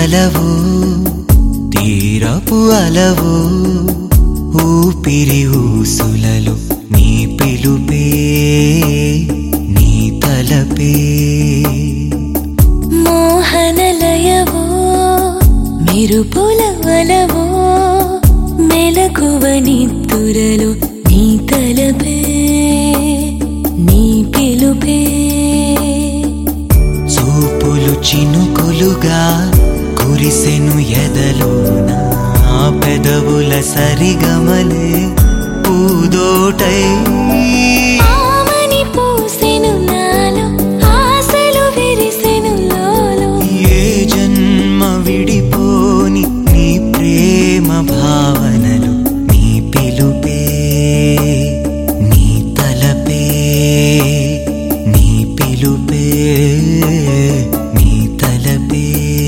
కలవు తీరపు అలవు ఊపిరి ఊసులలో నీ పిలుపే నీ తలపే మోహనలయవో మెరుపుల వలవో మెలకువ నిద్దురలు నీ తలపే నీ పిలుపే చూపులు చినుకులుగా కురిసెను ఎదలోన ఆ పెదవుల సరిగమలే పూదోటై ఆమని పూసెను నాలో ఆశలు విరిసెను లోలో ఏ జన్మ విడిపోని నీ ప్రేమ భావనలు నీ పిలుపే నీ తలపే నీ పిలుపే నీ తలపే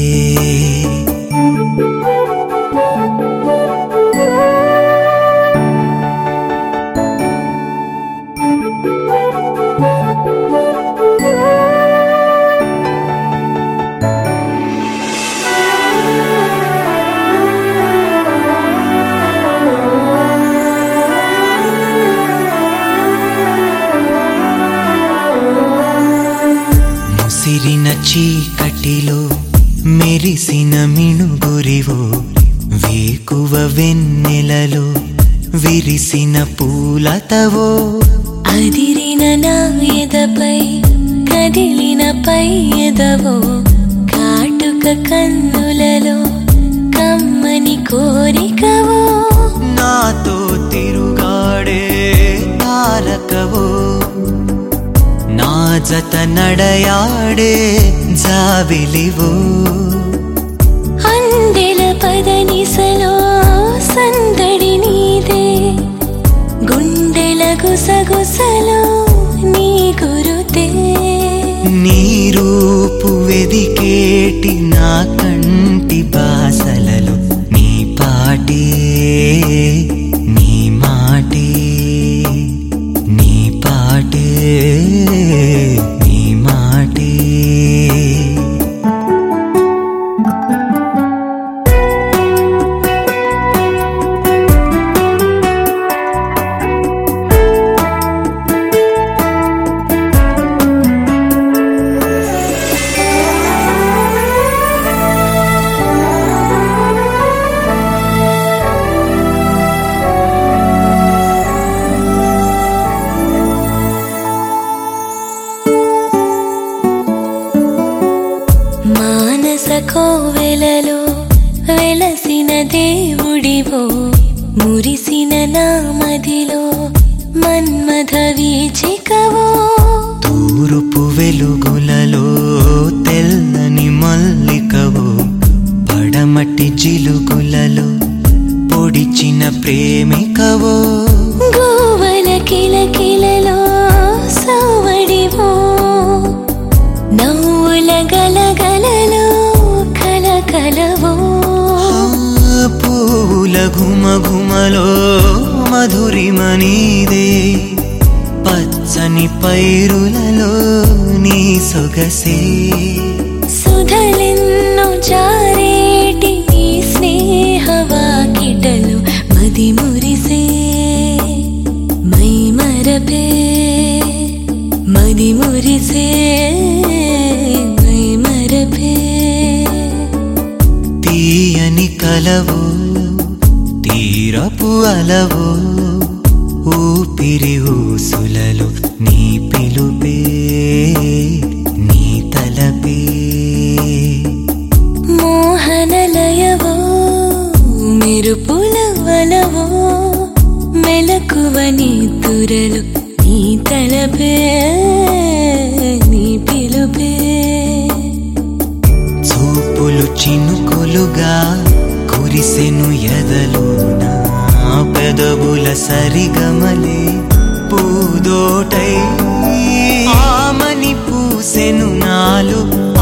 ముసిరిన చీకటిలో మెరిసిన మిణుగురివో వేకువ వెన్నెలలో విరిసిన పూలతవో అదిరిన నా ఎదపై కదిలిన పై ఎదవో కాటుక కన్నులలో కమ్మని కోరికవో నాతో తిరుగాడే తారకవో నా జత నడయాడే జాబిలివో అందెల పదనిసలో సందడి నీదే గుండెల గుసగుసలో నీ గురుతే నీ రూపు వెదికేటి నా కంటి బాసలలో నీ పాటే నీ మాటే నీ పాటే నీ మాటే మానస కోవెలలో వెలసిన దేవుడివో మురిసిన నా మదిలో మన్మథ వీచికవో తూరుపు వెలుగులలో తెల్లని మల్లికవో పడమటి జిలుగులలో పొడిచిన ప్రేమికవో గోవల కిలకిలలో సౌవడివో నవ్వుల గలగలలో కలకలవో ఆ పూల ఘుమ ఘుమలో మధురిమ నీదే పచ్చని పైరులలో నీ సొగసే సుధలెన్నో జారేటి నీ స్నేహవాకిటలు మది మురిసే మై మరపే మది మురిసే మై మరపే తీయని కలవు తీరపు అలవు ఊపిరి ఊసులలో నీ పిలుపే నీ తలపే మోహనలయవో మెరుపుల వలవో మెలకువ నీ తురలు నీ తలపే నీ పిలుపే చూపులు చినుకులుగా కురిసెను ఎదలోన పెదవుల సరిగమలే పూదోటై ఆమని పూసెను నాలు